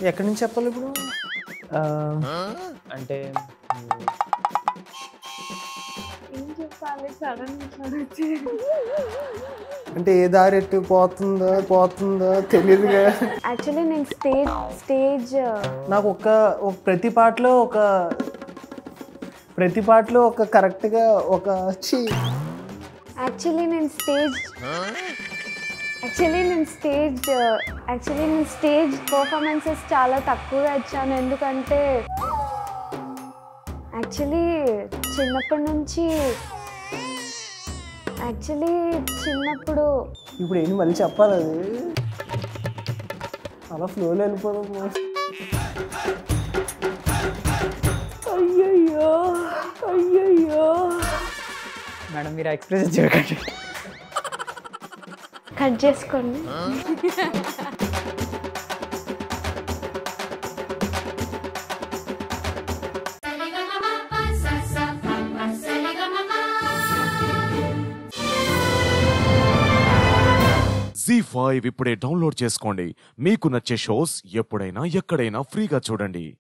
ఎక్కడి నుంచి చెప్పాలి ఇప్పుడు ఆ, అంటే మ్, ఏం చెప్పాలి సడన్ వచ్చి అంటే ఏ దారి ఎట్టు పోతుందో పోతుందో తెలియదుగా యాక్చువల్లీ నేను స్టేజ్ స్టేజ్ నాకు ఒక ఒక ప్రతి పాటలో ఒక ప్రతి పాటలో ఒక కరెక్ట్గా ఒక ఛీ యాక్చువల్లీ నేను స్టేజ్ యాక్చువల్లీ నేను స్టేజ్ యాక్చువల్లీ నేను స్టేజ్ పర్ఫార్మెన్సెస్ చాలా తక్కువగా ఇచ్చాను ఎందుకంటే యాక్చువల్లీ చిన్నప్పటి నుంచి యాక్చువల్లీ చిన్నప్పుడు ఇప్పుడు ఏంటి మళ్ళీ చెప్పాలి అది అలా ఫ్లోలో వెళ్ళిపోదాం అయ్యయ్యో అయ్యయ్యో మేడం మీరు ఎక్స్ప్రెస్ చూడకండి కట్ చేసుకోండి జీ ఫైవ్ ఇప్పుడే డౌన్లోడ్ చేసుకోండి మీకు నచ్చే షోస్ ఎప్పుడైనా ఎక్కడైనా ఫ్రీగా చూడండి